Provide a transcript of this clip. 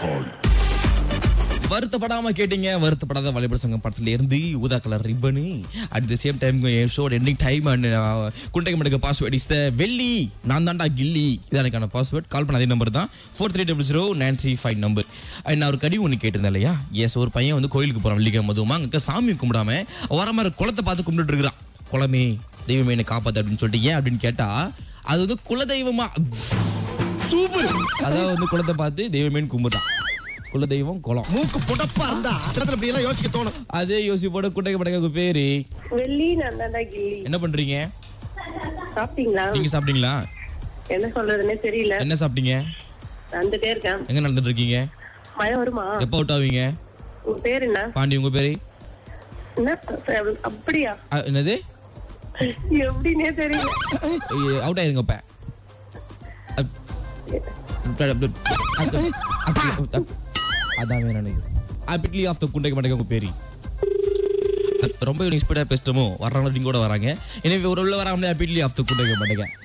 வருத்தப்படாம கேட்டீங்க வருத்தப்படாத வாலிபர் சங்கம் படத்துல இருந்து ஊதா colour ribbon at the same time show ending time and குண்டை மடுக்க பாஸ்வேர்ட் இஸ் த வெள்ளி நான் தான்டா கில்லி இதான் எனக்கான பாஸ்வேர்ட் கால் பண்ண அதே நம்பர் தான் four three double zero nine three five number and நான் ஒரு கடி ஒன்று கேட்டிருந்தேன் இல்லையா எஸ் ஒரு பையன் வந்து கோயிலுக்கு போகிறான் வெள்ளிக்கிழமை மதுவமா அங்கே சாமி கும்பிடாம வர மாதிரி குளத்தை பார்த்து கும்பிட்டு இருக்கிறான் குளமே தெய்வமே என்னை காப்பாத்து அப்படின்னு சொல்லிட்டு ஏன் அப்படின்னு கேட்டா அது வந்து குலதெய்வமா சூப்பர் அதாவது வந்து குளத்தை பார்த்து தெய்வமேன்னு கும்பிட்டான் குலதெய்வம் குளம் மூக்கு புடப்பா இருந்தா சிலத்துல இப்படி எல்லாம் யோசிக்க தோணும் அதே யோசிப்போட குட்டைக்கு படக்கு பேரு வெள்ளி நான் தான்டா கில்லி என்ன பண்றீங்க சாப்பிட்டீங்களா நீங்க சாப்பிட்டீங்களா என்ன சொல்றதுன்னே தெரியல என்ன சாப்பிட்டீங்க வந்துட்டே இருக்கேன் எங்க நடந்துட்டு இருக்கீங்க மழை வருமா எப்போ அவுட் ஆவீங்க உன் பேர் என்ன பாண்டி உங்க பேரு என்ன அப்படியா அ, என்னது எப்படின்னே தெரியல அவுட் ஆயிருங்க இப்ப அதான் வேணும் எனக்கு ஆப்பிட்லி ஆஃப் த குண்டைக்கு மாட்டேங்க உங்க பேரு ரொம்ப ஸ்பீடா பேசிட்டோமோ வர்றவங்க கூட வராங்க எனவே ஒரு உள்ள வராமலே ஆப்பிட்லி ஆஃப் த குண்டைக்கு மாட்டேங்க